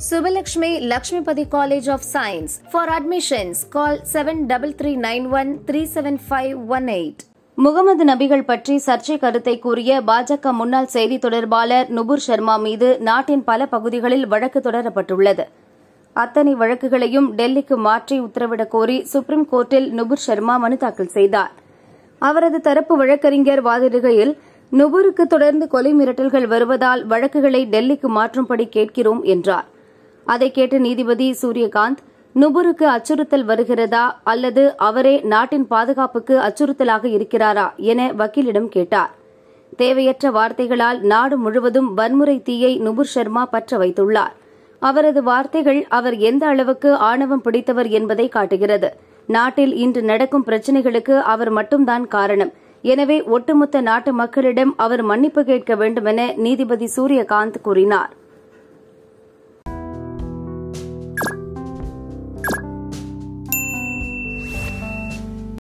Subbalakshmi Lakshmipati College of Science. For admissions, call 7391 Mohammed நபிகள் பற்றி சர்ச்சை கருத்தை கூறிய பாஜக முன்னாள் செய்தி தொடர்பாளர் நுபுர் சர்மா மீது நாட்டின் பல பகுதிகளில் வழக்கு தொடரப்பட்டுள்ளது அத்தனை வழக்குகளையும் டெல்லிக்கு மாற்றி உத்தரவிடக் கோரி சுப்ரீம் கோர்ட்டில் நுபுர் சர்மா மனு தாக்கல் செய்தார் அவரது தரப்பு வழக்கறிஞர் வாதிடுகையில் நுபுருக்கு தொடர்ந்து கொலை மிரட்டல்கள் வருவதால் வழக்குகளை டெல்லிக்கு மாற்றும்படி கேட்கிறோம் என்றார் அதை கேட்ட நீதிபதி சூரியகாந்த் நுபுருக்கு அச்சுறுத்தல் வருகிறதா அல்லது அவரே நாட்டின் பாதுகாப்புக்கு அச்சுறுத்தலாக இருக்கிறாரா என வக்கீலிடம் கேட்டார் தேவையற்ற வார்த்தைகளால் நாடு முழுவதும் வன்முறை தீயை நுபுர் சர்மா பற்ற வைத்துள்ளார் அவரது வார்த்தைகள் அவர் எந்த அளவுக்கு ஆணவம் பிடித்தவர் என்பதை காட்டுகிறது நாட்டில் இன்று நடக்கும் பிரச்சினைகளுக்கு அவர் மட்டும்தான் காரணம் எனவே ஒட்டுமொத்த நாட்டு மக்களிடம் அவர் மன்னிப்பு கேட்க வேண்டுமென நீதிபதி சூரியகாந்த் கூறினார்